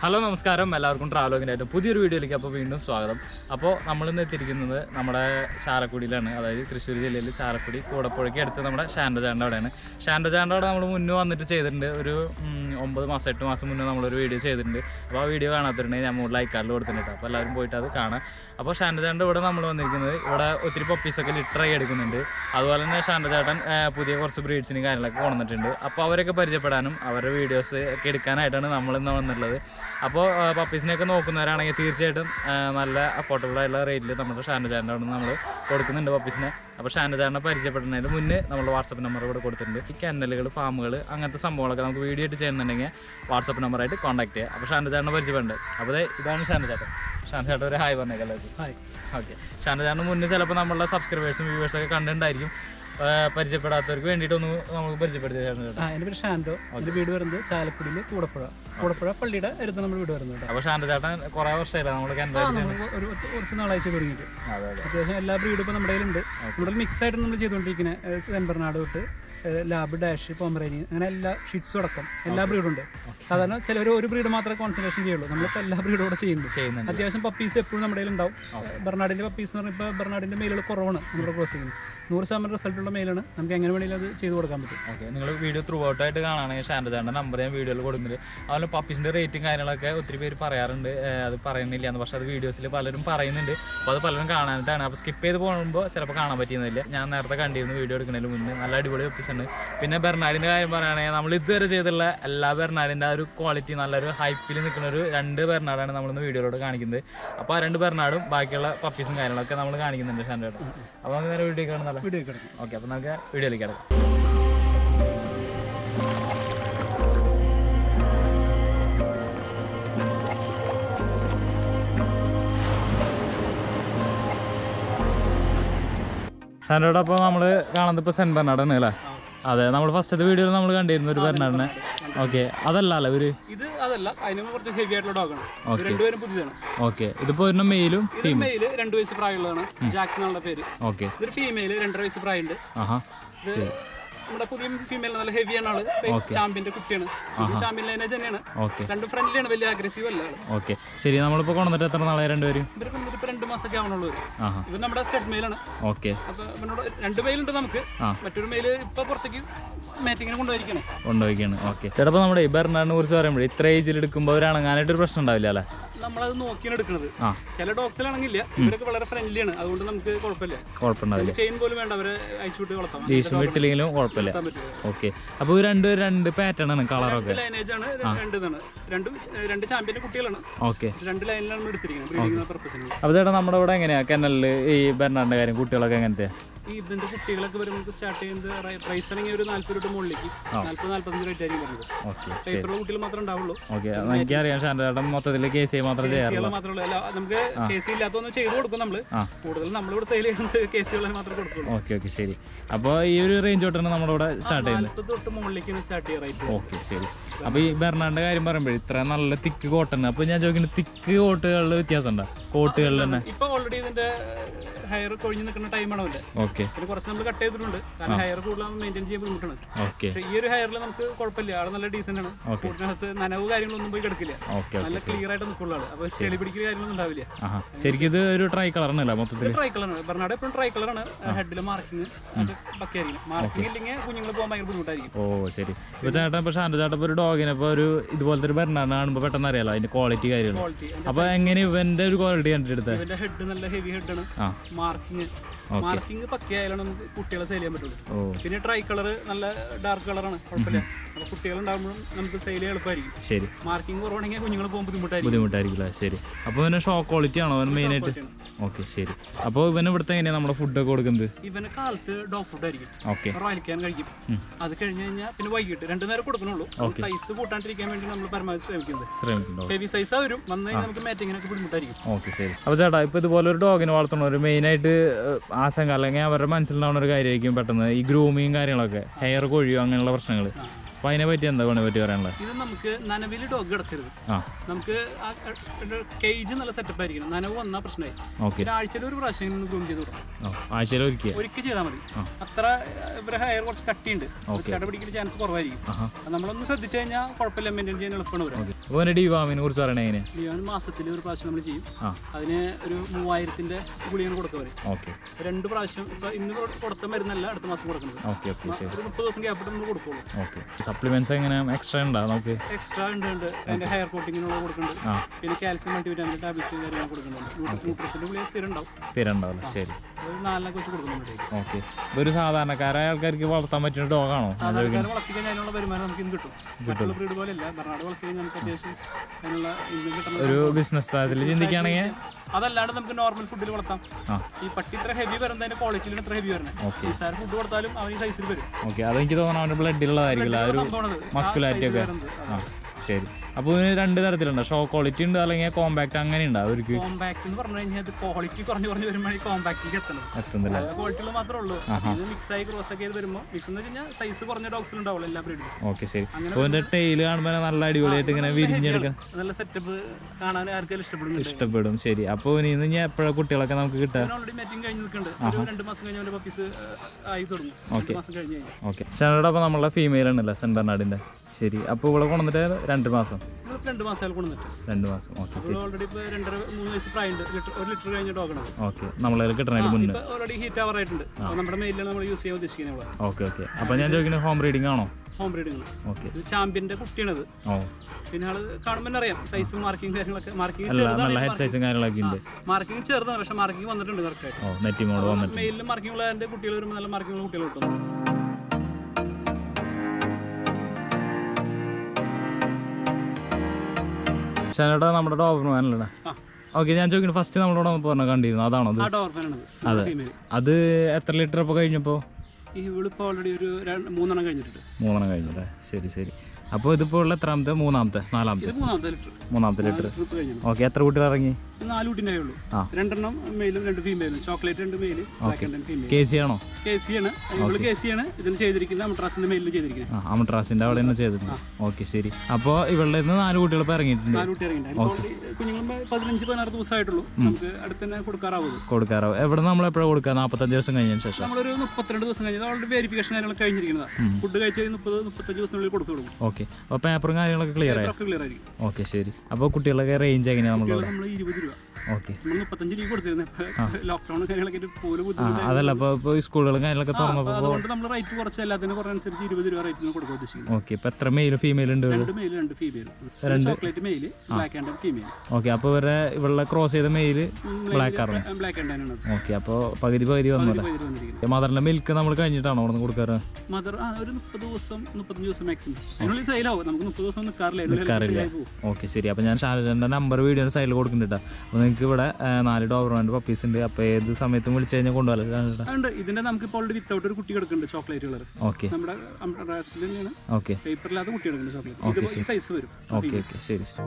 Hello നമസ്കാരം എല്ലാവർക്കും ട്രാവലോഗിൻ്റെ പുതിയൊരു വീഡിയോയിലേക്ക് അപ്പോൾ വീണ്ടും സ്വാഗതം അപ്പോൾ നമ്മളിന്ന് എത്തിയിരിക്കുന്നത് നമ്മുടെ ചാലക്കുടിയിലാണ് അതായത് തൃശ്ശൂർ ജില്ലയിൽ ചാലക്കുടി കൂടപ്പുഴയ്ക്ക് അടുത്ത് നമ്മുടെ ഷാൻഡോജാൻ്റെ അവിടെയാണ് ഷാൻഡോജാൻ്റെ അവിടെ നമ്മൾ മുന്നേ വന്നിട്ട് ചെയ്തിട്ടുണ്ട് ഒരു ഉം, ഒമ്പത് മാസം എട്ട് മാസം മുന്നേ നമ്മളൊരു വീഡിയോ ചെയ്തിട്ടുണ്ട് അപ്പോൾ ആ വീഡിയോ കാണാത്തിട്ടുണ്ടെങ്കിൽ ഞാൻ മുകളിൽ ലൈക്കാർഡിൽ കൊടുത്തിട്ടുണ്ട് അപ്പോൾ എല്ലാവരും പോയിട്ട് അത് കാണാം അപ്പോൾ ഷാൻഡോജാൻ്റെ ഇവിടെ നമ്മൾ വന്നിരിക്കുന്നത് ഇവിടെ ഒത്തിരി പപ്പീസൊക്കെ ലിറ്ററായി എടുക്കുന്നുണ്ട് അതുപോലെ തന്നെ ഷാൻഡോചേട്ടൻ പുതിയ കുറച്ച് ബ്രീഡ്സിനും കാര്യങ്ങളൊക്കെ കൊണ്ടുവന്നിട്ടുണ്ട് അപ്പോൾ അവരൊക്കെ പരിചയപ്പെടാനും അവരുടെ വീഡിയോസ് ഒക്കെ എടുക്കാനായിട്ടാണ് നമ്മളിന്ന് വന്നിട്ടുള്ളത് അപ്പോൾ പപ്പീസിനെയൊക്കെ നോക്കുന്നവരാണെങ്കിൽ തീർച്ചയായിട്ടും ആ, നല്ല അഫോർഡബിൾ ആയിട്ടുള്ള റേറ്റിൽ നമ്മുടെ ഷാൻഡോചാൻ്റെ അവിടെ നമ്മൾ കൊടുക്കുന്നുണ്ട് പപ്പീസിനെ അപ്പോൾ ഷാൻഡോചാറിനെ പരിചയപ്പെടുന്നതിന് മുന്നേ നമ്മൾ വാട്സപ്പ് നമ്പർ ഇവിടെ കൊടുത്തിട്ടുണ്ട് ഈ കന്നലുകൾ ഫാമുകൾ അങ്ങനത്തെ സംഭവങ്ങളൊക്കെ നമുക്ക് വീഡിയോ ആയിട്ട് ചെയ്യുന്നുണ്ടെങ്കിൽ വാട്സപ്പ് നമ്പറായിട്ട് കോൺടാക്ട് ചെയ്യുക അപ്പോൾ ഷാൻഡോചാറിനെ പരിചയപ്പെടുന്നുണ്ട് അപ്പോൾ ദേ ഇതാണ് ഷാൻഡോചാട്ടൻ ഷാൻഡോചാട്ടൻ ഒരു ഹായ് പറഞ്ഞേക്കല്ലോ ഹായ് ഓക്കെ ഷാൻഡോചാറിന് മുന്നേ ചിലപ്പോൾ നമ്മളുടെ സബ്സ്ക്രൈബേഴ്സും വ്യൂവേഴ്സൊക്കെ കണ്ടിട്ടുണ്ടായിരിക്കും ആ, പരിചയപ്പെടാത്തവർക്ക് വേണ്ടിയിട്ട് ഒന്ന് നമുക്ക് പരിചയപ്പെടുത്തി ഷാൻഡോചാട്ടൻ ആ എൻ്റെ പേര് ഷാൻഡോ എൻ്റെ വീട് വരുന്നത് ചാലക്കുടിയിൽ കൂടപ്പുഴ കൂടപ്പുഴ പള്ളിയുടെ അടുത്ത് നമ്മുടെ വീട് വരുന്നത് കേട്ടോ അപ്പോൾ ഷാൻഡോചാട്ടൻ കുറേ വർഷമായില്ല നമ്മൾ ആ കണ്ടായി നമ്മൾ ഒരു കുറച്ച് കുറച്ച് നാളാഴ്ച തുടങ്ങിയിട്ട് അതെ അതെ അത്യാവശ്യം എല്ലാ ബ്രീഡും ഇപ്പോൾ നമ്മുടെ കയ്യിലുണ്ട് നമ്മുടെ മിക്സ് ആയിട്ട് നമ്മൾ ചെയ്തുകൊണ്ടിരിക്കുന്നത് സെൻബർനാട് തൊട്ട് ഏഹ് ലാബ് ഡാഷ് പോമറേനി അങ്ങനെ എല്ലാ ഷിറ്റ്സും അടക്കം എല്ലാ ബ്രീഡും ഉണ്ട് സാധാരണ ചിലർ ഒരു ബ്രീഡ് മാത്രമേ കോൺസെൻട്രേഷൻ ചെയ്യുള്ളൂ നമ്മളിപ്പോൾ എല്ലാ ബ്രീഡും കൂടെ ചെയ്യുന്നുണ്ട് ചെയ്യുന്നുണ്ട് അത്യാവശ്യം പപ്പീസ് എപ്പോഴും നമ്മുടെ കയ്യിലുണ്ടാവും ബെർണാഡിൻ്റെ പപ്പീസ് എന്ന് പറഞ്ഞാൽ ഇപ്പോൾ ബെർണാഡിൻ്റെ മെയിലുകൾ കുറവാണ് നമ്മുടെ ക്രോസിങ്ങിന് നൂറ് ശതമാനം റിസൾട്ടുള്ള മെയിലാണ് നമുക്ക് എങ്ങനെ വേണമെങ്കിലും അത് ചെയ്ത് കൊടുക്കാൻ പറ്റും ഓക്കെ നിങ്ങൾ വീഡിയോ ത്രൂ ഔട്ട് ആയിട്ട് കാണുകയാണെങ്കിൽ ഷാൻഡോചാൻ്റെ നമ്പർ ഞാൻ വീഡിയോയിൽ കൊടുക്കുന്നുണ്ട് അതുപോലെ പപ്പീസിൻ്റെ റേറ്റും കാര്യങ്ങളൊക്കെ ഒത്തിരി പേര് പറയാറുണ്ട് ഏഹ് അത് പറയുന്നില്ല എന്ന് പക്ഷേ അത് വീഡിയോസിൽ പലരും പറയുന്നുണ്ട് അപ്പോൾ അത് പലരും കാണാനായിട്ടാണ് അപ്പോൾ സ്കിപ്പ് ചെയ്ത് പോകുമ്പോൾ ചിലപ്പോൾ കാണാൻ പറ്റിയിരുന്നില്ല ഞാൻ നേരത്തെ കണ്ടിരുന്നു വീഡിയോ എടുക്കുന്നതിന് മുന്നേ നല്ല അടിപൊളി പപ്പീസ് ഉണ്ട് പിന്നെ ബെർണാഡിൻ്റെ കാര്യം പറയുകയാണെങ്കിൽ നമ്മൾ ഇതുവരെ ചെയ്തിട്ടുള്ള എല്ലാ ബെർണാഡിൻ്റെ ആ ഒരു ക്വാളിറ്റി നല്ലൊരു ഹൈപ്പിൽ നിൽക്കുന്ന ഒരു രണ്ട് ബെർണാഡാണ് നമ്മളിന്ന് വീഡിയോയിലൂടെ കാണിക്കുന്നത് അപ്പോൾ ആ രണ്ട് ബെർണാഡും ബാക്കിയുള്ള പപ്പീസും കാര്യങ്ങളൊക്കെ നമ്മൾ കാണിക്കുന്നുണ്ട് ഷാൻഡോട്ട് അപ്പോൾ നമുക്ക് നേരെ വീഡിയോ കാണുന്നല്ലോ വീഡിയോ കിടക്കും ഓക്കെ അപ്പോൾ നമുക്ക് വീഡിയോയിലേക്ക് കിടക്കാം സാറിനോട് അപ്പോൾ നമ്മൾ കാണുന്നത് ഇപ്പോൾ സെൻ ബെർണാഡാണ് അല്ലേ അതെ നമ്മൾ ഫസ്റ്റത്തെ വീഡിയോയിൽ നമ്മൾ കണ്ടിരുന്നു ഒരു ബെർണാഡിനെ ഓക്കെ അതല്ല അല്ലേ ഇവര് ഇത് അതല്ല അതിന് കുറച്ച് ഹെവി ആയിട്ടുള്ള ഡോഗാണ് ഇത് Okay. രണ്ടുപേരും പുതിയതാണ് ഓക്കെ ഇതിപ്പോൾ ഒരു മെയിലും ഇത് മെയില് രണ്ട് വയസ്സ് പ്രായമുള്ളതാണ് ജാക്ക് എന്നുള്ള പേര് ഓക്കെ ഇതൊരു ഫീമെയില് രണ്ടര വയസ്സ് പ്രായമുണ്ട് ആഹാ ശരി നമ്മുടെ പുതിയ ഫീമെയിൽ നല്ല ഹെവിയാണ് ആള് ചാമ്പ്യന്റെ കുട്ടിയാണ് ചാമ്പ്യൻ ലൈനേജ് തന്നെയാണ് ഓക്കെ രണ്ട് ഫ്രണ്ട്ലിയാണ് വലിയ അഗ്രസീവ് അല്ല ആള് ഓക്കെ ശരി നമ്മളിപ്പോൾ കൊണ്ടുവന്നിട്ട് എത്ര നാളെ രണ്ടുപേരും ഇവർക്ക് വന്നിട്ട് ഇപ്പൊ രണ്ട് മാസമൊക്കെ ആവണുള്ളൂ ഇവര്. ആഹാ ഇവൻ നമ്മുടെ സ്റ്റഡ് മെയിലാണ് ഓക്കെ അപ്പൊ ഇവനോട് രണ്ട് മെയിലുണ്ട് നമുക്ക് ആ. മറ്റൊരു മെയില് ഇപ്പൊ പുറത്തേക്ക് മാറ്റിങ്ങിന് കൊണ്ടുപോയിരിക്കണം കൊണ്ടുപോയിക്കാണ് ഓക്കെ ചിലപ്പോൾ നമ്മുടെ ഈ ബെർണാഡിനെ കുറിച്ച് പറയുമ്പോൾ ഇത്ര ഏജിൽ എടുക്കുമ്പോൾ ഒരു അണങ്ങാനായിട്ടൊരു പ്രശ്നം ഉണ്ടാവില്ല അല്ലേ നമ്മളത് നോക്കിയാണ് എടുക്കുന്നത് ആ ചില ഡോഗ്സിലാണെങ്കില്ല ഇവരൊക്കെ വളരെ ഫ്രണ്ട്ലിയാണ് അതുകൊണ്ട് നമുക്ക് കുഴപ്പമില്ല കുഴപ്പമുണ്ടാവില്ല ചെയിൻ പോലും വേണ്ട അവരെ അയച്ചു വിട്ട് വളർത്താം ദേഷ്യം വിട്ടില്ലെങ്കിലും കുഴപ്പമില്ല വളർത്താൻ പറ്റും ഓക്കെ അപ്പോൾ രണ്ട് രണ്ട് പാറ്റേൺ ആണ് കളറൊക്കെ ലൈനേജ് ആണ് രണ്ട് ഇതാണ് രണ്ടും രണ്ട് ചാമ്പ്യന്റെ കുട്ടികളാണ് ഓക്കെ രണ്ട് ലൈനിലാണ് നമ്മൾ എടുത്തിരിക്കുന്നത് ബ്രീഡിംഗ് പർപ്പസിന് അപ്പോൾ ചേട്ടാ നമ്മുടെ ഇവിടെ എങ്ങനെയാ കെനലിൽ ഈ ബെർണാഡിൻ്റെ കാര്യം കുട്ടികളൊക്കെ എങ്ങനത്തെ ഈ ഇതിന്റെ കുട്ടികളൊക്കെ വരുമ്പോൾ സ്റ്റാർട്ട് ചെയ്യുന്നത് പ്രൈസ് ആണെങ്കിൽ ഒരു നാല്പത് രൂപ മുകളിലേക്ക് നാല്പത് നാല്പത്തഞ്ച് റേറ്റ് ആയിരിക്കും വരുന്നത് ഓക്കെ ശരി പേപ്പറുള്ള കുട്ടികൾ മാത്രമേ ഉണ്ടാവുള്ളൂ ഓക്കെ എനിക്കറിയാം ഷാൻ്റെ ചേട്ടൻ മൊത്തത്തിൽ കേസ് ചെയ്ത് മാത്രമേ ചെയ്യാറുള്ളൂ കേസുകൾ മാത്രമേ ഉള്ളൂ അല്ല നമുക്ക് കേസ് ഇല്ലാത്തൊന്നും ചെയ്ത് കൊടുക്കും നമ്മള് ആ. കൂടുതൽ നമ്മളിവിടെ സെയിൽ ചെയ്യുന്നത് കേസുകളെ മാത്രമേ കൊടുക്കുള്ളൂ ഓക്കെ ഓക്കെ ശരി അപ്പോൾ ഈ ഒരു റേഞ്ച് തൊട്ടാണ് നമ്മുടെ ഇവിടെ സ്റ്റാർട്ട് ചെയ്യുന്നത് നാല്പത് തൊട്ട് മുകളിലേക്കാണ് സ്റ്റാർട്ട് ചെയ്യുക റേറ്റ് ഓക്കെ ശരി അപ്പോൾ ഈ ബെർണാഡിൻ്റെ കാര്യം പറയുമ്പോൾ ഇത്ര നല്ല തിക്ക് കോട്ടൺ അപ്പോൾ ഞാൻ ചോദിക്കുന്നത് തിക്ക് കോട്ടുകളിൽ വ്യത്യാസം ഉണ്ടോ കോട്ടുകളിൽ തന്നെ ഇപ്പൊ ഓൾറെഡി ഇതിന്റെ ഹയർ കൊഴിഞ്ഞു നിൽക്കുന്ന ടൈമാണ് അവന്റെ ഓക്കെ പിന്നെ കുറച്ച് നമ്മൾ കട്ട് ചെയ്തിട്ടുണ്ട് കാരണം ഹയർ കൂടുതൽ മെയിൻറ്റെയിൻ ചെയ്യാൻ ബുദ്ധിമുട്ടാണ് ഓക്കെ പക്ഷേ ഈ ഒരു ഹയറിൽ നമുക്ക് കുഴപ്പമില്ല ആള് നല്ല ഡീസന്റ് ആണ് കൂട്ടിനകത്ത് നനവ് കാര്യങ്ങളൊന്നും പോയി കിടക്കില്ല ഓക്കെ നല്ല ക്ലിയർ ആയിട്ട് നിൽക്കുള്ള ആള് അപ്പൊ ചെളി പിടിക്കുന്ന കാര്യങ്ങളൊന്നും ഉണ്ടാവില്ല ആഹാ ശരിക്കും ഇത് ഒരു ട്രൈ കളറിനല്ല മൊത്തത്തിൽ ട്രൈ കളറാണ് ബെർണാഡ് എപ്പോഴും ട്രൈ കളറാണ് ഹെഡിൽ മാർക്കിങ് അത് പക്കയായിരിക്കും മാർക്കിംഗ് ഇല്ലെങ്കിൽ കുഞ്ഞുങ്ങൾ പോകാൻ ഭയങ്കര ബുദ്ധിമുട്ടായിരിക്കും ഓ ശരി ഇപ്പോൾ ചേട്ടൻ ഇപ്പോൾ ഷാൻ്റെ ചേട്ടൻ ഇപ്പോൾ ഒരു ഡോഗിനെ ഇപ്പോൾ ഒരു ഇതുപോലത്തെ ഒരു ബെർണാഡിനെ കാണുമ്പോൾ പെട്ടെന്ന് അറിയാലോ അതിൻ്റെ ക്വാളിറ്റി കാര്യങ്ങൾ ക്വാളിറ്റി അപ്പോൾ എങ്ങനെ ഇവൻ്റെ ഒരു ക്വാളിറ്റി കണ്ടിട്ട് എടുത്തത് ഇവന്റെ ഹെഡ് നല്ല ഹെവി ഹെഡാണ് ആ മാർക്കിങ് മാർക്കിംഗ് പക്കയായാലാണ് നമുക്ക് കുട്ടികളെ സെയിൽ ചെയ്യാൻ പറ്റുള്ളൂ ഓ പിന്നെ ട്രൈ കളർ നല്ല ഡാർക്ക് കളറാണ് കുഴപ്പമില്ല അപ്പൊ കുട്ടികൾ ഉണ്ടാകുമ്പോഴും നമുക്ക് സെയിൽ ചെയ്യാൻ എളുപ്പമായിരിക്കും ശരി മാർക്കിംഗ് കുറവാണെങ്കിൽ കുഞ്ഞുങ്ങൾ പോകാൻ ബുദ്ധിമുട്ടായിരിക്കും ബുദ്ധിമുട്ടായിരിക്കില്ല ശരി അപ്പോൾ ഇവന് ഷോ ക്വാളിറ്റി ആണോ അവൻ മെയിനായിട്ട് ഓക്കെ ശരി അപ്പോൾ ഇവന് ഇവിടുത്തെ എങ്ങനെയാണ് നമ്മുടെ ഫുഡൊക്കെ കൊടുക്കുന്നത് ഇവന് കാലത്ത് ഡോഗ് ഫുഡ് ആയിരിക്കും ഓക്കെ റോയലിക്കാൻ കഴിക്കും അത് കഴിഞ്ഞ് കഴിഞ്ഞാൽ പിന്നെ വൈകിട്ട് രണ്ടു നേരം കൊടുക്കണുള്ളൂ സൈസ് കൂട്ടാണ്ടിരിക്കാൻ വേണ്ടി നമ്മൾ പരമാവധി ശ്രമിക്കുന്നത് ശ്രമിക്കുന്നുണ്ടോ ഹെവി സൈസ് വരും വന്നു കഴിഞ്ഞാൽ നമുക്ക് മാറ്റിങ്ങിനൊക്കെ ബുദ്ധിമുട്ടായിരിക്കും ഓക്കെ ശരി അപ്പോൾ ചേട്ടാ ഇപ്പോൾ ഇതുപോലെ ഒരു ഡോഗിനെ വളർത്തണം ഒരു മെയിനായിട്ട് ആശങ്ക അല്ലെങ്കിൽ അവരുടെ മനസ്സിലുണ്ടാവുന്ന ഒരു കാര്യമായിരിക്കും പെട്ടെന്ന് ഈ ഗ്രൂമിങ് കാര്യങ്ങളൊക്കെ ഹെയർ കൊഴിയോ അങ്ങനെയുള്ള പ്രശ്നങ്ങൾ അപ്പോൾ അതിനെ പറ്റി എന്താ ഗുണെ പറ്റി പറയാനുള്ളത് ഇത് നമുക്ക് നനവിൽ ഡോഗ് കിടക്കരുത് ആ നമുക്ക് കേജ് നല്ല സെറ്റപ്പ് ആയിരിക്കണം നനവ് വന്നാൽ പ്രശ്നമായി ഓക്കെ ഒരാഴ്ചയിൽ ഒരു പ്രാവശ്യം ഒന്ന് ഗ്രൂം ചെയ്ത് കൊടുക്കണം ആഴ്ചയിൽ ഒരിക്കുക ഒരിക്കൽ ചെയ്താൽ മതി ആ. അത്ര ഇവരെ ഹെയർ കുറച്ച് കട്ടിയുണ്ട് ചട പിടിക്കുന്ന ചാൻസ് കുറവായിരിക്കും ആഹാ അത് നമ്മളൊന്ന് ശ്രദ്ധിച്ചു കഴിഞ്ഞാൽ കുഴപ്പമില്ല മെയിൻറ്റെയിൻ ചെയ്യാൻ എളുപ്പമാണ് വരാം ഓക്കെ അപ്പോൾ എൻ്റെ ഡിവാമിനെ കുറിച്ച് പറയണേ എങ്ങനെ ലിയോൺ മാസത്തിൽ ഒരു പ്രാവശ്യം നമ്മൾ ചെയ്യും ആ അതിന് ഒരു മൂവായിരത്തിന്റെ ഗുളികയാണ് കൊടുക്കുക അവര് ഓക്കെ രണ്ട് പ്രാവശ്യം ഇപ്പൊ ഇന്ന് കൊ- കൊടുത്ത മരുന്നല്ല അടുത്ത മാസം കൊടുക്കുന്നത് ഓക്കെ ഓക്കെ ശരി ഒരു മുപ്പത് ദിവസം ഗ്യാപ്പിട്ട് നമ്മൾ കൊടുക്കുള്ളൂ ഓക്കെ സപ്ലിമെന്റ്സ് എങ്ങനെ എക്സ്ട്രാ ഉണ്ടോ നമുക്ക് എക്സ്ട്രാ ഉണ്ട് ഉണ്ട് അതിന്റെ ഹെയർ കോട്ടിങ്ങിനുള്ള കൊടുക്കുന്നുണ്ട് ആ പിന്നെ കാൽസ്യം മൾട്ടിവിറ്റാമിൻ ടാബ്ലറ്റ് കാര്യങ്ങൾ കൊടുക്കുന്നുണ്ട് ന്യൂട്രീഷൻ്റെ ഗുളിക സ്ഥിരം ഉണ്ടാവും സ്ഥിരം ഉണ്ടാവില്ല ശരി ഒരു നാലിനൊക്കെ വെച്ച് കൊടുക്കുന്നുണ്ട് ഓക്കെ ഇതൊരു സാധാരണക്കാരായ ആൾക്കാർക്ക് വളർത്താൻ പറ്റുന്ന ഡോഗാണോ സാധാരണക്കാരെ വളർത്തി കഴിഞ്ഞാൽ അതിനുള്ള വരുമാനം നമുക്ക് ഇന്ന് കിട്ടും മറ്റുള്ള ബ്രീഡ് പോലെ അല്ല ബർണാട് വളർത്തി കഴിഞ്ഞാൽ നമുക്ക് അത്യാവശ്യം അതിനുള്ള ഇൻകം കിട്ടുന്ന ഒരു ബിസിനസ് തലത്തിൽ ചിന്തിക്കുകയാണെങ്കിൽ അതല്ലാണ്ട് നമുക്ക് നോർമൽ ഫുഡിൽ വളർത്താം ആ ഈ പട്ടി ഇത്ര ഹെവി വരുന്നതിന്റെ ക്വാളിറ്റിയിൽ ഇത്ര ഹെവി വരണം ഓക്കെ ഈ സാർ ഫുഡ് കൊടുത്താലും അവൻ ഈ സൈസിൽ വരും ഓക്കെ അതെനിക്ക് തോന്നുന്നു അവൻ്റെ ബ്ലഡിലുള്ളതായിരിക്കില്ല ആ ഒരു സംഭവമാണത്. ആ മസ്കുലാരിറ്റി size ഒക്കെ വരുന്നത്. ആ ശരി അപ്പോൾ ഇതിന് രണ്ട് തരത്തിലുണ്ട് ഷോ ക്വാളിറ്റി ഉണ്ട് അല്ലെങ്കിൽ കോമ്പാക്ട് അങ്ങനെ ഉണ്ട് അവർക്ക് കോമ്പാക്ട് എന്ന് പറഞ്ഞു കഴിഞ്ഞാൽ അത് ക്വാളിറ്റി കുറഞ്ഞു കുറഞ്ഞു വരുമ്പോൾ ഈ കോമ്പാക്റ്റിലേക്ക് എത്തണം എത്തുന്നില്ല നല്ല ക്വാളിറ്റികൾ മാത്രമേ ഉള്ളൂ ആഹാ. ഇത് മിക്സ് ആയി ക്രോസ് ഒക്കെ ചെയ്ത് വരുമ്പോൾ മിക്സ് എന്ന് വെച്ചാൽ സൈസ് കുറഞ്ഞ ഡോഗ്സിൽ ഉണ്ടാവുള്ളൂ എല്ലാ ബ്രീഡിലും ഓക്കെ ശരി അപ്പോൾ ഇതിൻ്റെ ടൈല് കാണുമ്പോൾ നല്ല അടിപൊളിയായിട്ട് ഇങ്ങനെ വിരിഞ്ഞെടുക്കാൻ നല്ല സെറ്റപ്പ് കാണാൻ ആർക്കെങ്കിലും ഇഷ്ടപ്പെടുന്നുണ്ട് ഇഷ്ടപ്പെടും ശരി അപ്പോൾ ഇനി ഇന്ന് ഞാൻ എപ്പോഴാണ് കുട്ടികളൊക്കെ നമുക്ക് കിട്ടുക ഓൾറെഡി മീറ്റിംഗ് കഴിഞ്ഞ് നിൽക്കുന്നുണ്ട് ഒരു രണ്ട് മാസം കഴിഞ്ഞ പപ്പീസ് ആയി തുടങ്ങും രണ്ട് മാസം കഴിഞ്ഞ് കഴിഞ്ഞാൽ ഓക്കെ ഷാനോട് അപ്പോൾ നമ്മളെ ഫീമെയിൽ ഉണ്ടല്ലോ സെൻ ബെർണാഡിൻ്റെ ശരി അപ്പോൾ ഇവിടെ കൊണ്ടുവന്നിട്ട് രണ്ട് മാസം ഇത് രണ്ട് മാസം കൊണ്ടുവന്നിട്ട് രണ്ട് മാസം ഓക്കെ അപ്പോൾ ഓൾറെഡി ഇപ്പോൾ രണ്ടര മൂന്ന് വയസ്സ് പ്രായമുണ്ട് ലിറ്റർ ഒരു ലിറ്റർ കഴിഞ്ഞ ഡോഗാണ് ഓക്കെ നമ്മളെ കിട്ടണതിന് മുന്നേ ഇപ്പോൾ ഓൾറെഡി ഹീറ്റ് അവർ ആയിട്ടുണ്ട് അപ്പോൾ നമ്മുടെ മെയിലാണ് നമ്മൾ യൂസ് ചെയ്യാൻ ഉദ്ദേശിക്കുന്നത് ഇവിടെ ഓക്കെ ഓക്കെ അപ്പോൾ ഞാൻ ചോദിക്കുന്നത് ഹോം റീഡിംഗ് ആണോ ഹോം ബ്രീഡിങ്ങൾ ഓക്കെ ഇത് ചാമ്പ്യൻ്റെ കുട്ടിയാണത് ഓ പിന്നെ ആള് കാണുമ്പോൾ തന്നെ അറിയാം സൈസും മാർക്കിങ് കാര്യങ്ങളൊക്കെ മാർക്കിങ് അല്ല നല്ല ഹെഡ് സൈസും കാര്യങ്ങളൊക്കെ ഉണ്ട് മാർക്കിങ് ചെറുതാണ് പക്ഷെ മാർക്കിങ് വന്നിട്ടുണ്ട് കറക്റ്റായിട്ട് ഓ നെറ്റി മോഡ് വന്നിട്ട് മെയിലിൽ മാർക്കിംഗ് ഉള്ള എൻ്റെ കുട്ടികൾ വരുമ്പോൾ നല്ല മാർക്കിംഗ് ഉള്ള കുട്ടികൾ കിട്ടും ഷാനോട്ടാ നമ്മുടെ ഡോബർമാനല്ലേ ആ ഓക്കെ ഞാൻ ചോദിക്കുന്നത് ഫസ്റ്റ് നമ്മളോട് പറഞ്ഞ കണ്ടിരുന്നു അതാണോ അത് ആ ഡോർ ഫാനാണ് അതെ. ഫീമെയിൽ അത് എത്ര ലിറ്റർ ഇപ്പോൾ കഴിഞ്ഞപ്പോൾ ഈ ഇവളിപ്പോൾ ഓൾറെഡി ഒരു രണ്ട് മൂന്നെണ്ണം കഴിഞ്ഞിട്ടുണ്ട് മൂന്നെണ്ണം കഴിഞ്ഞല്ലേ ശരി ശരി അപ്പോൾ ഇതിപ്പോൾ ഉള്ള എത്രാമത്തെ മൂന്നാമത്തെ നാലാമത്തെ ഇത് മൂന്നാമത്തെ ലിറ്റർ മൂന്നാമത്തെ ലിറ്റർ ട്രിപ്പ് കഴിഞ്ഞു ഓക്കെ എത്ര കുട്ടികൾ ഇറങ്ങി ഇത് നാല് കുട്ടിൻ്റെ ഉള്ളൂ ആ. രണ്ടെണ്ണം മെയിലും രണ്ട് ഫീമെയിലും ചോക്ലേറ്റ് രണ്ട് male black and female K C ആണോ കെ സി ആണ് ഇവള് കെ സി ആണ് ഇതിന് ചെയ്തിരിക്കുന്നത് മട്രാസിന്റെ മെയിലും ചെയ്തിരിക്കുന്നത് ആ അമട്രാസിൻ്റെ അവിടെ തന്നെ ചെയ്തിട്ടുണ്ട് ഓക്കെ ശരി അപ്പോൾ ഇവളുടെ നിന്ന് നാല് കുട്ടികൾ ഇപ്പോൾ ഇറങ്ങിയിട്ടുണ്ട് നാല് കുട്ടി ഇറങ്ങിയിട്ടുണ്ട് കുഞ്ഞുങ്ങൾ പതിനഞ്ച് പതിനാറ് ദിവസമായിട്ടുള്ളൂ നമുക്ക് അടുത്ത് തന്നെ കൊടുക്കാറാവുള്ളൂ കൊടുക്കാറോ എവിടെ നമ്മൾ എപ്പോഴാണ് കൊടുക്കുക നാൽപ്പത്തഞ്ച് ദിവസം കഴിഞ്ഞതിന് ശേഷം നമ്മളൊരു മുപ്പത്തിരണ്ട് ദിവസം കഴിഞ്ഞത് ഓൾറെഡി വെരിഫിക്കേഷൻ കാര്യങ്ങളൊക്കെ കഴിഞ്ഞിരിക്കുന്നതാണ് ഫുഡ് കഴിച്ച് കഴിഞ്ഞ് മുപ്പത് മുപ്പത്തഞ്ച് ദിവസത്തിനുള്ളിൽ കൊടുത്തു കൊടുക്കും ഓക്കെ അപ്പോൾ പേപ്പറും കാര്യങ്ങളൊക്കെ ക്ലിയർ ആയി ഒക്കെ ക്ലിയർ ആയിരിക്കും ഓക്കെ ശരി അപ്പോൾ കുട്ടികളൊക്കെ റേഞ്ച് എങ്ങനെയാണ് നമ്മളോട് നമ്മൾ ഇരുപത് രൂപ ഓക്കെ നമ്മൾ മുപ്പത്തഞ്ച് രൂപ കൊടുത്തിരുന്നത് ലോക്ക്ഡൌൺ കാര്യങ്ങളൊക്കെ ആയിട്ട് പോലും ആ ബുദ്ധിമുട്ടായി അതല്ല അപ്പോൾ ഇപ്പോൾ ഈ സ്കൂളുകളും കാര്യങ്ങളൊക്കെ അപ്പൊ തുറന്നപ്പോൾ അതുകൊണ്ട് നമ്മൾ റേറ്റ് കുറച്ച് എല്ലാത്തിനും കുറേ അനുസരിച്ച് ഇരുപത് രൂപ റേറ്റിന് കൊടുക്കാൻ ഉദ്ദേശിക്കുന്നത് ഓക്കെ ഇപ്പോൾ എത്ര മെയിൽ ഫീമെയിൽ ഉണ്ട് രണ്ട് മെയിൽ രണ്ട് female chocolate male black and female okay അപ്പോൾ ഇവരെ ഇവളുടെ ക്രോസ് ചെയ്ത മെയിൽ ബ്ലാക്ക് ആണ് ബ്ലാക്ക് ആൻഡ് ആണ് ഓക്കെ അപ്പോൾ പകുതി പകുതി വന്നല്ലേ പേര് വന്നിരിക്കുന്നത് മദറിൻ്റെ മിൽക്ക് നമ്മൾ കഴിഞ്ഞിട്ടാണോ അവിടെ നിന്ന് കൊടുക്കാറ് മദർ ആ ഒരു മുപ്പത് ദിവസം മുപ്പത്തഞ്ച് ദിവസം മാക്സിമം അതിനുള്ളിൽ സെയിലാവും നമുക്ക് മുപ്പത് ദിവസം നിൽക്കാറില്ല നിൽക്കാറില്ല. ഓക്കെ ശരി അപ്പോൾ ഞാൻ ഷാജൻ്റെ നമ്പർ വീഡിയോ സൈഡിൽ കൊടുക്കുന്നുണ്ട് കേട്ടോ അപ്പോൾ നിങ്ങൾക്ക് ഇവിടെ ആ, നാല് ഡോബർമാൻ്റെ പപ്പീസ് ഉണ്ട് അപ്പോൾ ഏത് സമയത്തും വിളിച്ചു കഴിഞ്ഞാൽ കൊണ്ടുപോകാം ഷാജേട്ടാ അതുകൊണ്ട് ഇതിന്റെ നമുക്ക് ഇപ്പോൾ ഓൾറെഡി വിത്തൗട്ട് ഒരു കുട്ടി കിടക്കുന്നുണ്ട് ചോക്ലേറ്റ് കളർ ഓക്കെ നമ്മുടെ റാസിൽ തന്നെയാണ് ഓക്കെ പേപ്പറില്ലാത്ത കുട്ടി കിടക്കുന്നുണ്ട് ചോക്ലേറ്റ് ഇത് ഈ സൈസ് വരും ഓക്കെ ഓക്കെ ശരി ശരി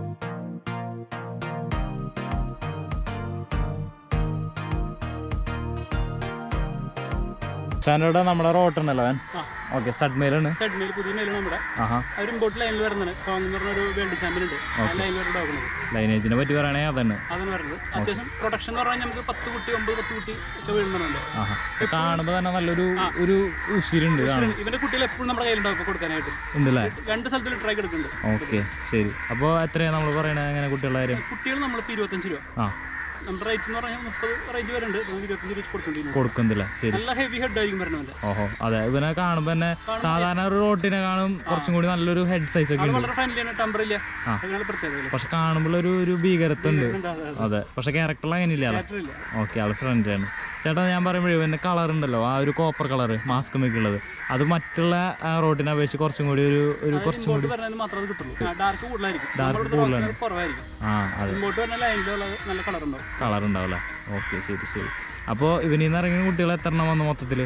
ഷാനോടെ നമ്മുടെ റോട്ടുണ്ടല്ലോ അവൻ ആ ഓക്കെ സ്റ്റഡ് മെയിലാണ് സ്റ്റഡ് മെയിൽ പുതിയ മെയിലാണ് നമ്മുടെ ആഹാ അവർ ഇമ്പോർട്ട് ലൈനിൽ വരുന്നത് കോങ് എന്ന് പറഞ്ഞ ഒരു വേൾഡ് ചാമ്പ്യൻ ഉണ്ട് ആ ലൈനിൽ വരുന്ന ഡോഗുന്നത് ലൈനേജിനെ പറ്റി പറയുകയാണെങ്കിൽ അതന്നെ അതാണ് വരുന്നത് അത്യാവശ്യം പ്രൊഡക്ഷൻ എന്ന് പറഞ്ഞാൽ നമുക്ക് പത്ത് കുട്ടി ഒമ്പത് പത്ത് കുട്ടി ഒക്കെ വീഴുന്നുണ്ടല്ലോ ആഹാ കാണുമ്പോൾ തന്നെ നല്ലൊരു ഒരു ഉശിരുണ്ട് കാണും ഇവന്റെ കുട്ടികൾ എപ്പോഴും നമ്മുടെ കയ്യിലുണ്ടാവും ഇപ്പൊ കൊടുക്കാനായിട്ട് ഉണ്ടല്ലേ രണ്ട് സ്ഥലത്തിൽ ട്രൈ എടുക്കുന്നുണ്ട് ഓക്കെ ശരി അപ്പോൾ എത്രയാണ് നമ്മൾ പറയണത് എങ്ങനെ കുട്ടികളുടെ കാര്യം കുട്ടികൾ നമ്മളിപ്പോൾ ഇരുപത്തഞ്ച് രൂപ ആ നമ്മുടെ റേറ്റ് എന്ന് പറഞ്ഞാൽ മുപ്പത് റേഞ്ച് വരുന്നുണ്ട് നമുക്ക് ഇരുപത്തഞ്ച് രൂപ കൊടുക്കേണ്ടി കൊടുക്കുന്നില്ല ശരി നല്ല ഹെവി ഹെഡ് ആയിരിക്കും വരണവന്റെ ഓഹോ അതെ ഇവനെ കാണുമ്പോൾ തന്നെ സാധാരണ ഒരു റോട്ടിനെ കാണും കുറച്ചും കൂടി നല്ലൊരു ഹെഡ് സൈസ് ഒക്കെ ആള് ഉണ്ട് വളരെ ഫ്രണ്ട്ലി ആണ് ടെമ്പർ ഇല്ല ആ. അങ്ങനെ പ്രത്യേകത പക്ഷെ കാണുമ്പോൾ ഒരു ഒരു ഭീകരത്വം ഉണ്ട് ഉണ്ട്, അതെ, അതെ. അതെ പക്ഷെ ക്യാരക്ടറിൽ അങ്ങനെ ഇല്ല Matter ഇല്ല ഓക്കെ ആള് ഫ്രണ്ട്ലിയാണ് ചേട്ടാ ഞാൻ പറയുമ്പോഴേ ഇവന്റെ കളർ ഉണ്ടല്ലോ ആ ഒരു കോപ്പർ കളർ മാസ്ക് ഉള്ളത് അത് മറ്റുള്ള റോട്ടിനെ അപേക്ഷിച്ച് കുറച്ചും കൂടി ഒരു ഒരു കുറച്ചും ഇങ്ങോട്ട് വരുന്നതിന് മാത്രമേ അത് കിട്ടുള്ളൂ ഡാർക്ക് കൂടുതലായിരിക്കും നമ്മളിവിടെ നോക്കുന്നത് കുറവായിരിക്കും ആ അതെ ഇങ്ങോട്ട് വരുന്ന ലൈനിലുള്ള നല്ല കളർ ഉണ്ടാവും കളർ ഉണ്ടാവില്ല ഓക്കെ ശരി ശരി അപ്പോൾ ഇവനിൽ നിന്ന് ഇറങ്ങിയ കുട്ടികൾ എത്ര എണ്ണം വന്നു മൊത്തത്തിൽ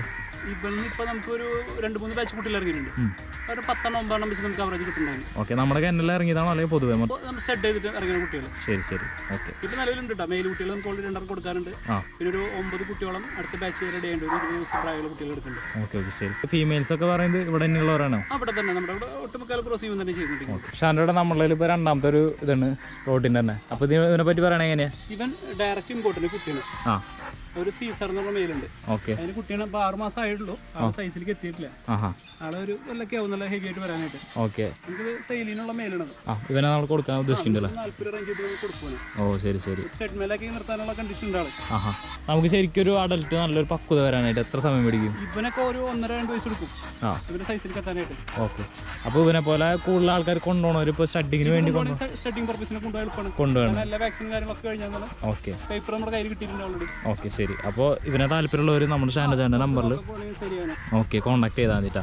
ഇവന്ന് ഇപ്പൊ നമുക്കൊരു രണ്ട് മൂന്ന് ബാച്ച് കുട്ടികൾ ഇറങ്ങിയിട്ടുണ്ട് ഒരു പത്തെണ്ണം ഒമ്പതെണ്ണം വെച്ച് നമുക്ക് അവറേജ് കിട്ടുന്നുണ്ടായിരുന്നു ഓക്കെ നമ്മുടെ കിണറ്റിൽ ഇറങ്ങിയതാണോ അല്ലെങ്കിൽ പൊതുവെ മൊത്തം അപ്പോൾ നമ്മൾ സെറ്റ് ചെയ്തിട്ട് ഇറങ്ങിയ കുട്ടികൾ ശരി ശരി ഓക്കെ ഇപ്പൊ നിലവിലുണ്ട് കേട്ടോ മെയിൽ കുട്ടികൾ നമുക്ക് ഓൾറെഡി രണ്ടെണ്ണം കൊടുക്കാറുണ്ട് ആ പിന്നെ ഒരു ഒമ്പത് കുട്ടിയോളം അടുത്ത ബാച്ച് റെഡി ചെയ്യേണ്ട ഒരു ഇരുപത് ദിവസം പ്രായമുള്ള കുട്ടികൾ എടുക്കുന്നുണ്ട് ഓക്കെ ഓക്കെ ശരി ഫീമെയിൽസ് ഒക്കെ പറയുന്നത് ഇവിടെ തന്നെയുള്ളവരാണോ അവിടെ തന്നെ നമ്മുടെ ഇവിടെ ഒട്ടുമുക്കാൽ ക്രോസിംഗ് തന്നെ ചെയ്യുന്നുണ്ട് ഷാൻ്റെ നമ്മളതിൽ ഇപ്പോൾ രണ്ടാമത്തെ ഒരു ഇതാണ് റോട്ടിൻ്റെ തന്നെ അപ്പോൾ ഇതിനെ ഇതിനെ പറ്റി പറയണേ എങ്ങനെയാ ഇവൻ ഡയറക്റ്റ് ഇമ്പോർട്ടിന് കുട്ടിയാണ് ആ ഒരു സീസർ എന്ന് പറഞ്ഞ മെയിലുണ്ട് ഓക്കെ അതിന് കുട്ടിയാണ് ഇപ്പോൾ ആറ് മാസം ആയിട്ടുള്ളൂ ആ സൈസിലേക്ക് എത്തിയിട്ടില്ല ആഹാ ആളെ ഒരു കൊല്ലൊക്കെ ആവും നല്ല ഹെവി ആയിട്ട് വരാനായിട്ട് ഓക്കെ നമുക്കിത് സെയിലിനുള്ള മെയിലാണ് ആ ഇവനെ നമ്മൾ കൊടുക്കാൻ ഉദ്ദേശിക്കുന്നുണ്ടല്ലേ നാല്പത് റേഞ്ച് ചെയ്ത് കൊടുക്കുവാണ് ഓ ശരി ശരി സ്റ്റേറ്റ് മേലാക്കി നിർത്താനുള്ള കണ്ടീഷൻ ഉണ്ട് ആള് ആഹാ നമുക്ക് ശരിക്കും ഒരു അഡൽട്ട് നല്ലൊരു പക്വത വരാനായിട്ട് എത്ര സമയം പിടിക്കും ഇവനൊക്കെ ഒരു ഒന്നര രണ്ട് വയസ്സ് എടുക്കും ആ ഇവന്റെ സൈസിലേക്ക് എത്താനായിട്ട് ഓക്കെ അപ്പോൾ ഇവനെ പോലെ കൂടുതൽ ആൾക്കാർ കൊണ്ടുപോകണവർ ഇപ്പോൾ സ്റ്റഡിങ്ങിന് വേണ്ടി കൊണ്ടു സ്റ്റഡിങ് പർപ്പസിനെ കൊണ്ടുപോയി എളുപ്പമാണ് കൊണ്ടുപോകണം കാരണം എല്ലാ വാക്സിൻ കാര്യങ്ങളൊക്കെ കഴിഞ്ഞാൽ ഓക്കെ പേപ്പർ നമ്മുടെ കയ്യിൽ കിട്ടിയിട്ടുണ്ട് ഓൾറെഡി ഓക്കെ ശരി അപ്പോൾ ഇവനെ താല്പര്യമുള്ളവർ നമ്മുടെ ഷാൻ്റെ ചാൻ്റെ നമ്പറിൽ പോകണമെങ്കിൽ ശരിയാണ് ഓക്കെ കോൺടാക്ട് ചെയ്താൽ മതിട്ടാ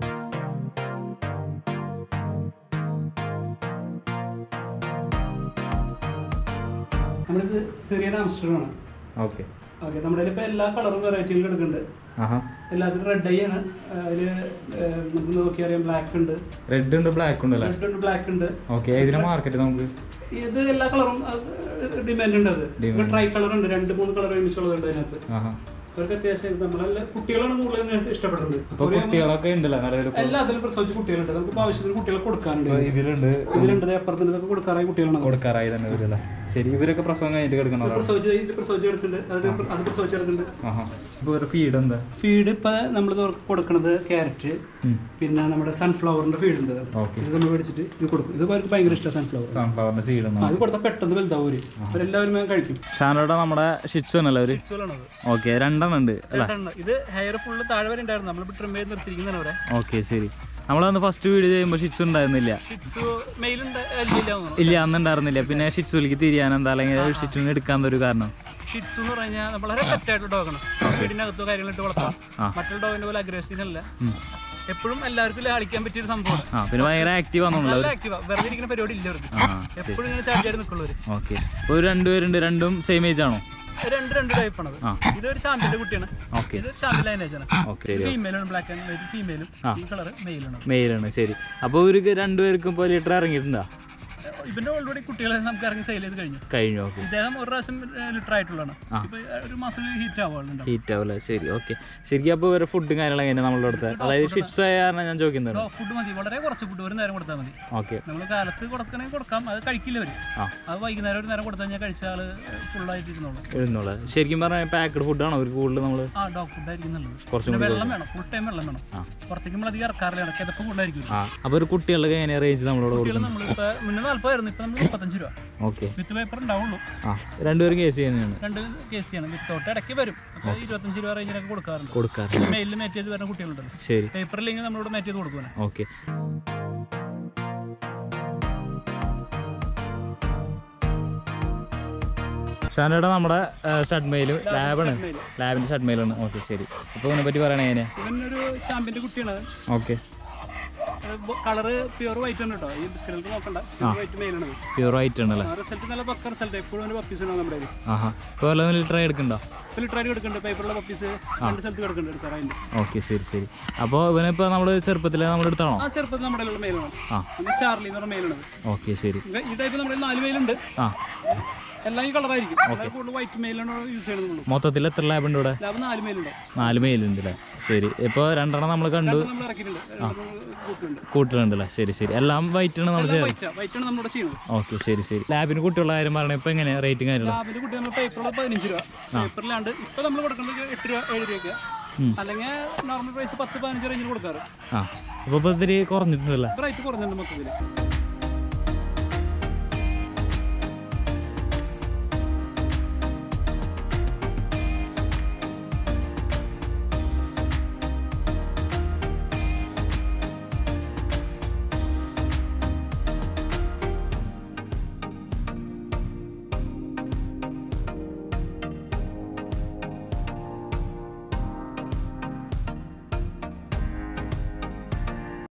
നമ്മളിത് സിറിയൻ ആംസ്റ്റർഡാണ് ഓക്കെ ഓക്കെ നമ്മുടെ കയ്യിൽ ഇപ്പോൾ എല്ലാ കളറും വെറൈറ്റികളും എടുക്കുന്നുണ്ട് ആഹാ എല്ലാത്തിനും റെഡ് ഐ ആണ് അതിൽ നമുക്ക് നോക്കിയാൽ അറിയാം ബ്ലാക്ക് ഉണ്ട് റെഡ് ഉണ്ട് ബ്ലാക്ക് ഉണ്ട് അല്ലേ റെഡ് ഉണ്ട് ബ്ലാക്ക് ഉണ്ട് ഓക്കെ ഇതിലെ മാർക്കറ്റ് നമുക്ക് ഇത് എല്ലാ കളറും ഡിമാൻഡ് ഉണ്ട് അത് Demand. ട്രൈ കളർ ഉണ്ട് രണ്ട് മൂന്ന് കളർ ഒരുമിച്ചുള്ളതുണ്ട് അതിനകത്ത് ആഹാ അവർക്ക് അത്യാവശ്യം നമ്മളല്ല കുട്ടികളാണ് കൂടുതൽ ഇഷ്ടപ്പെടുന്നത് ഇപ്പോൾ കുട്ടികളൊക്കെ ഉണ്ടല്ലോ നല്ലൊരു എല്ലാത്തിലും പ്രസവിച്ച കുട്ടികളുണ്ട് നമുക്ക് ഇപ്പോൾ ആവശ്യത്തിന് കുട്ടികളെ കൊടുക്കാനുണ്ട് ഇതിലുണ്ട് ഇതിലുണ്ട് ദേ അപ്പുറത്തുണ്ട് ഇതൊക്കെ കൊടുക്കാറായ കുട്ടികളാണ് കൊടുക്കാറായി തന്നെ ഇവരല്ലേ ശരി ഇവരൊക്കെ പ്രസവം കഴിഞ്ഞിട്ട് കിടക്കണോ പ്രസവിച്ച് ഇത് പ്രസവിച്ച് കിടക്കുന്നുണ്ട് അത് അത് പ്രസവിച്ച് കിടക്കുന്നുണ്ട് ആഹാ ഇപ്പോൾ ഒരു ഫീഡ് എന്താ ഫീഡ് ഇപ്പൊ നമ്മൾ കൊടുക്കുന്നത് ക്യാരറ്റ് ഉം. പിന്നെ നമ്മുടെ സൺഫ്ലവറിന്റെ ഫീഡ് ഉണ്ട് ഓക്കെ ഇത് നമ്മൾ മേടിച്ചിട്ട് ഇത് കൊടുക്കും ഇത് അവർക്ക് ഭയങ്കര ഇഷ്ടമാണ് സൺഫ്ലവർ സൺഫ്ലവറിന്റെ സീഡ് അത് കൊടുത്താൽ പെട്ടെന്ന് വലുതാവും അവര് അവരെല്ലാവരും വേഗം കഴിക്കും ഷാനോടെ നമ്മുടെ ഷിറ്റ്സു ആണല്ലോ അവര് ഇറ്റ്സുകളാണത് ഓക്കെ രണ്ടെണ്ണം ഉണ്ട് അല്ലേ രണ്ടെണ്ണം. ഇത് ഹെയർ ഫുള്ള് താഴെ വരെ ഉണ്ടായിരുന്നു നമ്മളിപ്പോൾ ട്രിം ചെയ്ത് നിർത്തിയിരിക്കുന്നതാണ് അവിടെ ഓക്കെ ശരി നമ്മളന്ന് ഫസ്റ്റ് വീഡിയോ ചെയ്യുമ്പോൾ ഷിറ്റ്സു ഉണ്ടായിരുന്നില്ല ഇറ്റ്സു മെയിൽ ഉണ്ട് ഇല്ല തോന്നുന്നു ഇല്ല അന്ന് ഉണ്ടായിരുന്നില്ല പിന്നെ ഷിറ്റ്സുലേക്ക് തിരിയാൻ എന്താ അല്ലെങ്കിൽ ഷിറ്റ്സുവിന് എടുക്കാൻ ഒരു കാരണം ഷിറ്റ്സു എന്ന് പറഞ്ഞാൽ വളരെ പെറ്റായിട്ടുള്ള ഡോഗാണ് വീടിനകത്തോ കാര്യങ്ങളിട്ട് വളർത്താം ആ. മറ്റുള്ള ഡോഗിന്റെ പോലെ അഗ്രസീവ് അല്ല എപ്പോഴും എല്ലാവർക്കും ലാളിക്കാൻ പറ്റിയ ഒരു സംഭവമാണ് ആ പിന്നെ ഭയങ്കര ആക്റ്റീവ് ആണെന്നുള്ളത് നല്ല ആക്റ്റീവാ വെറുതെ ഇരിക്കുന്ന പരിപാടി ഇല്ല അവർക്ക് ആ എപ്പോഴും ഇങ്ങനെ ചാടിയാടി നിൽക്കുള്ളവര് ഓക്കെ അപ്പോൾ രണ്ടുപേരുണ്ട് രണ്ടും സെയിം ഏജ് ആണോ രണ്ട് രണ്ട് ടൈപ്പാണ് ആ. ഇതൊരു ചാമ്പ്യന്റെ കുട്ടിയാണ് ഓക്കെ ഇത് ചാമ്പ്യൻ ലൈനേജ് ആണ് ഓക്കെ ശരി ഫീമെയിലാണ് ബ്ലാക്ക് ആൻഡ് വൈറ്റ് ഫീമെയിലും ഈ കളർ മെയിലാണ് മെയിലാണ് ശരി അപ്പോൾ ഇവർക്ക് രണ്ടുപേർക്കും ഇപ്പോൾ ലിറ്റർ ഇറങ്ങിയിട്ടുണ്ടോ ഇവന്റെ ഓൾറെഡി കുട്ടികളെ നമുക്ക് ഇറങ്ങി സെയിൽ ചെയ്ത് കഴിഞ്ഞു കഴിഞ്ഞു ഓക്കെ ഇദ്ദേഹം ഒരു പ്രാവശ്യം ലിറ്റർ ആയിട്ടുള്ളതാണ് ഇപ്പൊ ഒരു മാസം ഹീറ്റ് ആവുകയുണ്ടാവും ഹീറ്റ് ആവില്ല ശരി ഓക്കെ ശരിക്കും അപ്പോൾ ഇവരെ ഫുഡും കാര്യങ്ങളും എങ്ങനെയാണ് നമ്മളുടെ അടുത്ത് അതായത് ഷിറ്റ്സ് ആയ കാരണം ഞാൻ ചോദിക്കുന്നത് ഫുഡ് മതി വളരെ കുറച്ച് ഫുഡ് ഒരു നേരം കൊടുത്താൽ മതി ഓക്കെ നമ്മൾ കാലത്ത് കൊടുക്കണമെങ്കിൽ കൊടുക്കാം അത് കഴിക്കില്ല അവര് ആ അത് വൈകുന്നേരം ഒരു നേരം കൊടുത്തു കഴിഞ്ഞാൽ കഴിച്ച ആള് ഫുള്ളായിട്ട് ഇരുന്നോളൂ എഴുന്നുള്ളത് ശരിക്കും പറഞ്ഞാൽ പാക്കഡ് ഫുഡാണോ അവർക്ക് കൂടുതൽ നമ്മൾ ആ ഡോഗ് ഫുഡ് ആയിരിക്കും നല്ലത് കുറച്ചും പിന്നെ കൂടി വെള്ളം വേണം ഫുൾ ടൈം വെള്ളം വേണം ആ. പുറത്തേക്ക് നമ്മൾ അധികം ഇറക്കാറില്ല കിതപ്പ് കൂടുതലായിരിക്കും ആ അപ്പോൾ ഒരു കുട്ടികളുടെ എങ്ങനെയാണ് റേഞ്ച് നമ്മളോട് കുട്ടികൾ കൊടുക്കുന്നത് നമ്മളിപ്പോ മുന്നേ നാല്പതായിരുന്നു ഇപ്പൊ നമ്മൾ മുപ്പത്തഞ്ച് രൂപ ഓക്കെ വിത്ത് പേപ്പർ ഉണ്ടാവുള്ളൂ ആ രണ്ടുപേരും കേസ് ചെയ്യുന്നതാണ് രണ്ട് കേസ് ചെയ്യണം വിത്തോട്ട് ഇടയ്ക്ക് വരും അപ്പോൾ ഇരുപത്തഞ്ച് രൂപ റേഞ്ചിനൊക്കെ കൊടുക്കാറുണ്ട് കൊടുക്കാറ് മെയിലിൽ മേറ്റ് ചെയ്ത് വരുന്ന കുട്ടികളുണ്ടല്ലോ ശരി പേപ്പർ ഇല്ലെങ്കിൽ നമ്മളോട് മേറ്റ് ചെയ്ത് കൊടുക്കുവാണ് ഓക്കെ ഷാനയുടെ നമ്മുടെ ഷഡ്മയിലും ലാബാണ് ലാബിൻ്റെ ഷഡ്മയിലാണ് ഓക്കെ ശരി അപ്പോൾ ഇതിനെ പറ്റി പറയണേ എങ്ങനെയാ ഇവനൊരു ചാമ്പ്യന്റെ കുട്ടിയാണ് ഓക്കെ കളറ് പ്യുവർ വൈറ്റ് ആണ് കേട്ടോ ഈ ബിസ്ക്കറ്റിൽ നോക്കണ്ട പ്യുവർ വൈറ്റ് മെയിലാണ് പ്യൂർ ആയിട്ട് ആണല്ലേ റിസൾട്ട് നല്ല പക്ക റിസൾട്ട് എപ്പോഴും ഒരു പപ്പീസ് ഉണ്ടാവും നമ്മുടെ കയ്യിൽ ആഹാ ഇപ്പോൾ വല്ല ലിറ്റർ എടുക്കണ്ടോ ലിറ്ററായിട്ട് എടുക്കുന്നുണ്ട് പേപ്പറിലെ പപ്പീസ് രണ്ട് സ്ഥലത്ത് കിടക്കുന്നുണ്ട് എടുക്കാറായിട്ട് ഓക്കെ ശരി ശരി അപ്പോൾ ഇവനിപ്പോൾ നമ്മൾ ചെറുപ്പത്തിൽ നമ്മൾ എടുത്താണോ ആ ചെറുപ്പത്തിൽ നമ്മുടെ കയ്യിലുള്ള മെയിലാണ് ആ നമ്മൾ ചാർലി എന്ന് പറഞ്ഞ മെയിലാണ് ഓക്കെ ശരി ഈ ടൈപ്പ് നമ്മുടെ കയ്യിൽ നാല് മെയിലുണ്ട് ആ എല്ലാം ഈ കളറായിരിക്കും എല്ലാം കൂടുതൽ വൈറ്റ് മെയിലാണ് യൂസ് ചെയ്യുന്നത് മൊത്തത്തിൽ എത്ര ലാബ് ഉണ്ട് ഇവിടെ ലാഭം നാല് മെയിലുണ്ടോ നാല് മെയിലുണ്ട് അല്ലേ ശരി ഇപ്പോൾ രണ്ടെണ്ണം നമ്മൾ കണ്ടു നമ്മൾ ഇറക്കിയിട്ടുണ്ട് കൂട്ടുണ്ട് കൂട്ടിലുണ്ടല്ലേ ശരി ശരി എല്ലാം വൈറ്റ് ആണ് നമ്മൾ ചെയ്തത് വൈറ്റ് വൈറ്റ് ആണ് നമ്മളിവിടെ ചെയ്യുന്നത് ഓക്കെ ശരി ശരി ലാബിന് കുട്ടിയുള്ള കാര്യം പറഞ്ഞാൽ ഇപ്പൊ എങ്ങനെയാ റേറ്റിംഗ് കാര്യങ്ങൾ ലാബിന്റെ കുട്ടി നമ്മൾ പേപ്പറിൽ പതിനഞ്ച് രൂപ പേപ്പറിലാണ്ട് ഇപ്പൊ നമ്മൾ കൊടുക്കുന്നത് എട്ട് രൂപ ഏഴ് രൂപയ്ക്ക് അല്ലെങ്കിൽ നോർമൽ പ്രൈസ് പത്ത് പതിനഞ്ച് റേഞ്ചിൽ കൊടുക്കാറ് ആ അപ്പൊ ഇപ്പൊ ഇത്തിരി കുറഞ്ഞിട്ടുണ്ടല്ലേ റേറ്റ് കുറഞ്ഞിട്ടുണ്ട് മൊത്തത്തിൽ